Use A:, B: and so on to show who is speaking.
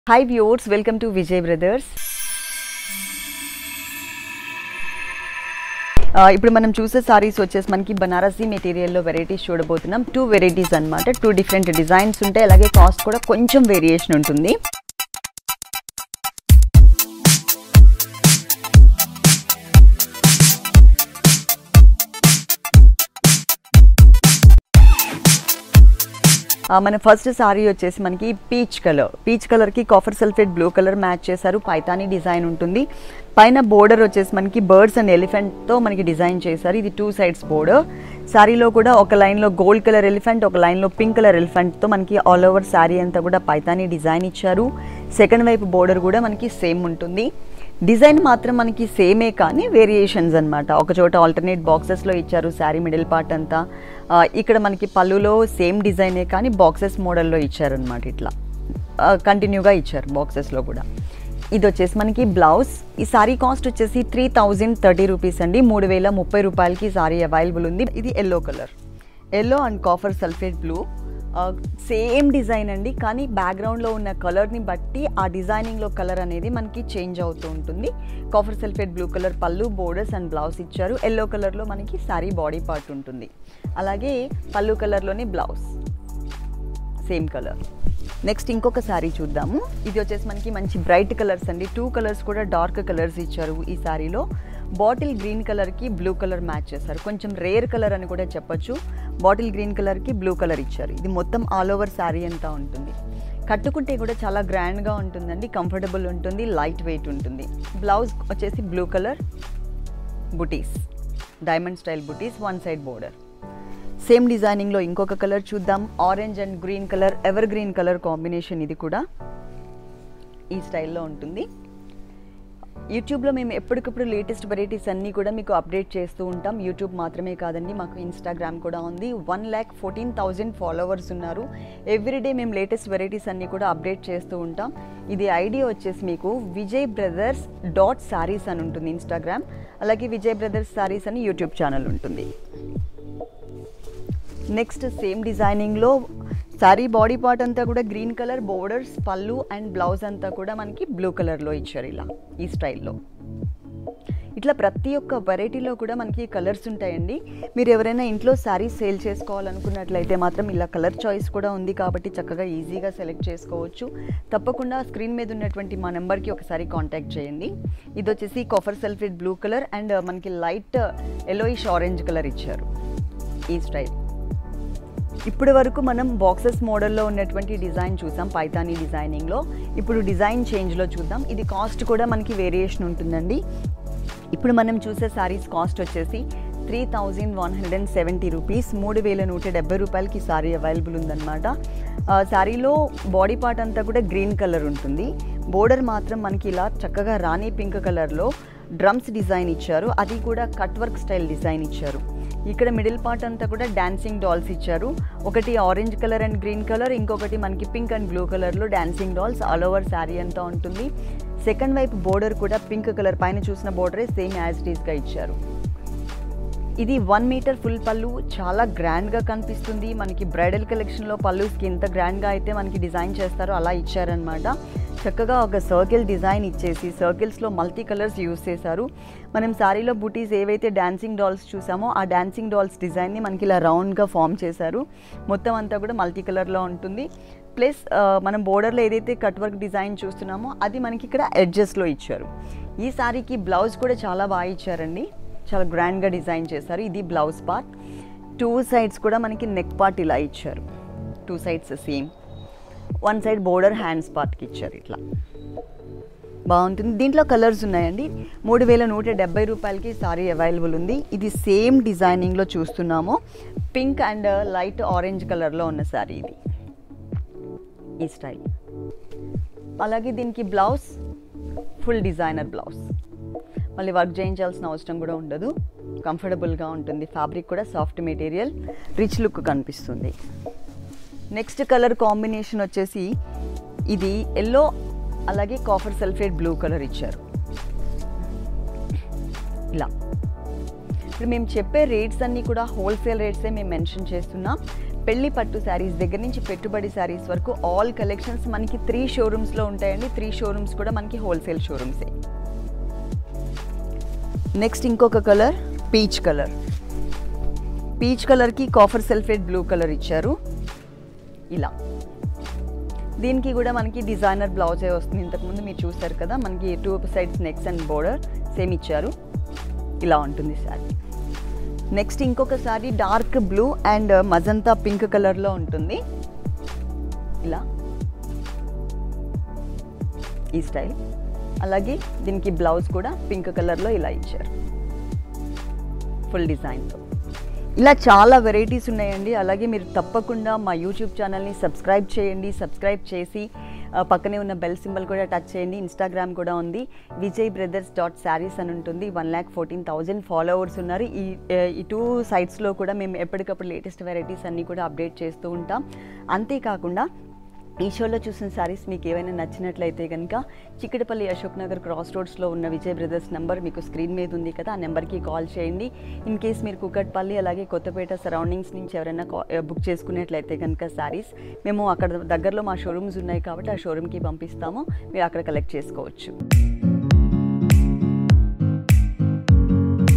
A: hi viewers welcome to Vijay brothers ఇప్పుడు మనం చూసే సారీస్ వచ్చేసి మనకి బనారసీ మెటీరియల్లో వెరైటీస్ చూడబోతున్నాం టూ వెరైటీస్ అన్నమాట టూ డిఫరెంట్ డిజైన్స్ ఉంటాయి అలాగే కాస్ట్ కూడా కొంచెం వేరియేషన్ ఉంటుంది ఆ, మన ఫస్ట్ సారీ వచ్చేసి మనకి పీచ్ కలర్ పీచ్ కలర్కి copper sulphate blue colour match చేశారు పైతానీ డిజైన్ ఉంటుంది పైన బోర్డర్ వచ్చేసి మనకి బర్డ్స్ అండ్ ఎలిఫెంట్తో మనకి డిజైన్ చేశారు ఇది టూ సైడ్స్ బోర్డర్ శారీలో కూడా ఒక లైన్లో గోల్డ్ కలర్ ఎలిఫెంట్ ఒక లైన్లో పింక్ కలర్ ఎలిఫెంట్తో మనకి ఆల్ ఓవర్ శారీ అంతా కూడా పైతానీ డిజైన్ ఇచ్చారు సెకండ్ వైపు బోర్డర్ కూడా మనకి సేమ్ ఉంటుంది డిజైన్ మాత్రం మనకి సేమే కానీ వేరియేషన్స్ అనమాట ఒక చోట ఆల్టర్నేట్ బాక్సెస్లో ఇచ్చారు శారీ మిడిల్ పార్ట్ అంతా ఆ, ఇక్కడ మనకి పళ్ళులో సేమ్ డిజైనే కానీ బాక్సెస్ మోడల్లో ఇచ్చారనమాట ఇట్లా కంటిన్యూగా ఇచ్చారు బాక్సెస్లో కూడా ఇది వచ్చేసి మనకి బ్లౌజ్ ఈ సారీ కాస్ట్ వచ్చేసి త్రీ థౌజండ్ థర్టీ రూపీస్ అండి మూడు వేల ముప్పై రూపాయలకి ఈ సారీ అవైలబుల్ ఉంది ఇది yellow colour yellow and copper sulphate blue same design అండి కానీ బ్యాక్గ్రౌండ్లో ఉన్న కలర్ని బట్టి ఆ డిజైనింగ్లో కలర్ అనేది మనకి చేంజ్ అవుతూ ఉంటుంది కాఫర్ సల్ఫేట్ బ్లూ కలర్ పళ్ళు బోర్డర్స్ అండ్ బ్లౌజ్ ఇచ్చారు ఎల్లో కలర్లో మనకి సారీ బాడీ పార్ట్ ఉంటుంది అలాగే పళ్ళు కలర్లోనే బ్లౌజ్ సేమ్ కలర్ నెక్స్ట్ ఇంకొక శారీ చూద్దాము ఇది వచ్చేసి మనకి మంచి బ్రైట్ కలర్స్ అండి టూ కలర్స్ కూడా డార్క్ కలర్స్ ఇచ్చారు ఈ శారీలో బాటిల్ గ్రీన్ కలర్కి బ్లూ కలర్ మ్యాచ్ చేశారు కొంచెం రేర్ కలర్ అని కూడా చెప్పొచ్చు బాటిల్ గ్రీన్ కలర్కి బ్లూ కలర్ ఇచ్చారు ఇది మొత్తం ఆల్ ఓవర్ శారీ అంతా ఉంటుంది కట్టుకుంటే కూడా చాలా గ్రాండ్గా ఉంటుందండి కంఫర్టబుల్ ఉంటుంది లైట్ వెయిట్ ఉంటుంది బ్లౌజ్ వచ్చేసి blue colour butis diamond style butis one side border same డిజైనింగ్లో ఇంకొక కలర్ చూద్దాం orange and green colour evergreen colour combination ఇది కూడా ఈ స్టైల్లో ఉంటుంది యూట్యూబ్లో మేము ఎప్పటికప్పుడు లేటెస్ట్ వెరైటీస్ అన్నీ కూడా మీకు అప్డేట్ చేస్తూ ఉంటాం యూట్యూబ్ మాత్రమే కాదండి మాకు ఇన్స్టాగ్రామ్ కూడా ఉంది one lakh fourteen thousand followers ఉన్నారు ఎవ్రీడే మేము లేటెస్ట్ వెరైటీస్ అన్నీ కూడా అప్డేట్ చేస్తూ ఉంటాం ఇది ఐడియా వచ్చేసి మీకు విజయ్ బ్రదర్స్ డాట్ సారీస్ అని ఉంటుంది ఇన్స్టాగ్రామ్ అలాగే విజయ్ బ్రదర్స్ సారీస్ అని యూట్యూబ్ ఛానల్ ఉంటుంది నెక్స్ట్ సేమ్ డిజైనింగ్లో శారీ బాడీ పార్ట్ అంతా కూడా గ్రీన్ కలర్ బోర్డర్స్ పళ్ళు అండ్ బ్లౌజ్ అంతా కూడా మనకి బ్లూ కలర్లో ఇచ్చారు ఇలా ఈ స్టైల్లో ఇట్లా ప్రతి ఒక్క వెరైటీలో కూడా మనకి కలర్స్ ఉంటాయండి మీరు ఎవరైనా ఇంట్లో శారీస్ సేల్ చేసుకోవాలనుకున్నట్లయితే మాత్రం ఇలా కలర్ చాయిస్ కూడా ఉంది కాబట్టి చక్కగా ఈజీగా సెలెక్ట్ చేసుకోవచ్చు తప్పకుండా స్క్రీన్ మీద ఉన్నటువంటి మా నెంబర్కి ఒకసారి కాంటాక్ట్ చేయండి ఇది వచ్చేసి copper sulphate blue colour and మనకి లైట్ ఎలోయిష్ ఆరెంజ్ కలర్ ఇచ్చారు ఈ స్టైల్ ఇప్పటి వరకు మనం బాక్సెస్ మోడల్లో ఉన్నటువంటి డిజైన్ చూసాం పైతానీ డిజైనింగ్లో ఇప్పుడు డిజైన్ చేంజ్లో చూద్దాం ఇది కాస్ట్ కూడా మనకి వేరియేషన్ ఉంటుందండి ఇప్పుడు మనం చూసే సారీస్ కాస్ట్ వచ్చేసి three thousand one hundred and seventy rupees మూడు వేల నూట డెబ్బై రూపాయలకి సారీ అవైలబుల్ ఉందన్నమాట ఆ, సారీలో బాడీ పార్ట్ అంతా కూడా గ్రీన్ కలర్ ఉంటుంది బోర్డర్ మాత్రం మనకి ఇలా చక్కగా రాణి పింక్ కలర్లో డ్రమ్స్ డిజైన్ ఇచ్చారు అది కూడా కట్ వర్క్ స్టైల్ డిజైన్ ఇచ్చారు ఇక్కడ మిడిల్ పార్ట్ అంతా కూడా డాన్సింగ్ డాల్స్ ఇచ్చారు ఒకటి orange colour and green colour ఇంకొకటి మనకి పింక్ అండ్ బ్లూ కలర్లో dancing dolls all over sari అంతా ఉంటుంది సెకండ్ వైపు బోర్డర్ కూడా పింక్ కలర్ పైన చూసిన బోర్డరే సేమ్ యాజ్ ఇట్ ఈస్గా ఇచ్చారు ఇది వన్ మీటర్ ఫుల్ పళ్ళు చాలా గ్రాండ్గా కనిపిస్తుంది మనకి బ్రైడల్ కలెక్షన్లో పళ్ళుస్కి ఎంత గ్రాండ్గా అయితే మనకి డిజైన్ చేస్తారో అలా ఇచ్చారనమాట చక్కగా ఒక సర్కిల్ డిజైన్ ఇచ్చేసి సర్కిల్స్లో మల్టీ కలర్స్ యూస్ చేశారు మనం శారీలో బూటీస్ ఏవైతే డాన్సింగ్ డాల్స్ చూసామో ఆ డాన్సింగ్ డాల్స్ డిజైన్ని మనకి ఇలా రౌండ్గా ఫామ్ చేశారు మొత్తం అంతా కూడా మల్టీ కలర్లో ఉంటుంది ప్లస్ మనం బోర్డర్లో ఏదైతే కట్ వర్క్ డిజైన్ చూస్తున్నామో అది మనకి ఇక్కడ ఎడ్జెస్లో ఇచ్చారు ఈ శారీకి బ్లౌజ్ కూడా చాలా బాగా ఇచ్చారండి చాలా గ్రాండ్గా డిజైన్ చేశారు ఇది బ్లౌజ్ పార్ట్ టూ సైడ్స్ కూడా మనకి నెక్ పార్ట్ ఇలా ఇచ్చారు two sides same one side border hands పార్ట్కి ఇచ్చారు ఇట్లా బాగుంటుంది దీంట్లో కలర్స్ ఉన్నాయండి మూడు వేల నూట డెబ్బై రూపాయలకి సారీ అవైలబుల్ ఉంది ఇది సేమ్ డిజైనింగ్లో చూస్తున్నాము పింక్ అండ్ లైట్ ఆరెంజ్ కలర్లో ఉన్న సారీ ఇది ఈ స్టైల్ అలాగే దీనికి బ్లౌజ్ ఫుల్ డిజైనర్ బ్లౌజ్ మళ్ళీ వర్క్ చేయించాల్సిన అవసరం కూడా ఉండదు కంఫర్టబుల్గా ఉంటుంది ఫ్యాబ్రిక్ కూడా సాఫ్ట్ మెటీరియల్ రిచ్ లుక్ కనిపిస్తుంది నెక్స్ట్ కలర్ కాంబినేషన్ వచ్చేసి ఇది ఎల్లో అలాగే కాఫర్ సల్ఫేట్ బ్లూ కలర్ ఇచ్చారు ఇలా ఇప్పుడు మేము చెప్పే రేట్స్ అన్నీ కూడా హోల్సేల్ రేట్సే మేము మెన్షన్ చేస్తున్నాం పెళ్లి పట్టు శారీస్ దగ్గర నుంచి పెట్టుబడి శారీస్ వరకు ఆల్ కలెక్షన్స్ మనకి త్రీ షోరూమ్స్లో ఉంటాయండి త్రీ షోరూమ్స్ కూడా మనకి హోల్సేల్ షోరూమ్సే నెక్స్ట్ ఇంకొక కలర్ పీచ్ కలర్ పీచ్ కలర్కి కాఫర్ సల్ఫేట్ బ్లూ కలర్ ఇచ్చారు ఇలా దీనికి కూడా మనకి డిజైనర్ బ్లౌజే వస్తుంది ఇంతకుముందు మీరు చూసారు కదా మనకి two sides next and border same ఇచ్చారు ఇలా ఉంటుంది శారీ నెక్స్ట్ ఇంకొక sari dark blue and magenta pink కలర్లో ఉంటుంది ఇలా ఈ స్టైల్ అలాగే దీనికి బ్లౌజ్ కూడా పింక్ కలర్లో ఇలా ఇచ్చారు ఫుల్ డిజైన్తో ఇలా చాలా వెరైటీస్ ఉన్నాయండి అలాగే మీరు తప్పకుండా మా యూట్యూబ్ ఛానల్ని సబ్స్క్రైబ్ చేయండి సబ్స్క్రైబ్ చేసి ఆ, పక్కనే ఉన్న బెల్ సింబల్ కూడా టచ్ చేయండి ఇన్స్టాగ్రామ్ కూడా ఉంది విజయ్ బ్రదర్స్ డాట్ శారీస్ అని ఉంటుంది one lakh fourteen thousand followers ఉన్నారు ఈ ఆ, ఈ టూ సైట్స్లో కూడా మేము ఎప్పటికప్పుడు లేటెస్ట్ వెరైటీస్ అన్నీ కూడా అప్డేట్ చేస్తూ ఉంటాం అంతేకాకుండా ఈ షోలో చూసిన శారీస్ మీకు ఏవైనా నచ్చినట్లయితే కనుక చిక్కడపల్లి అశోక్ నగర్ క్రాస్ రోడ్స్లో ఉన్న విజయ్ బ్రదర్స్ నెంబర్ మీకు స్క్రీన్ మీద ఉంది కదా ఆ నెంబర్కి కాల్ చేయండి ఇన్ కేస్ మీరు కుకట్పల్లి అలాగే కొత్తపేట సరౌండింగ్స్ నుంచి ఎవరైనా కా- బుక్ చేసుకున్నట్లయితే కనుక శారీస్ మేము అక్కడ దగ్గరలో మా షోరూమ్స్ ఉన్నాయి కాబట్టి ఆ షోరూమ్కి పంపిస్తాము మీరు అక్కడ కలెక్ట్ చేసుకోవచ్చు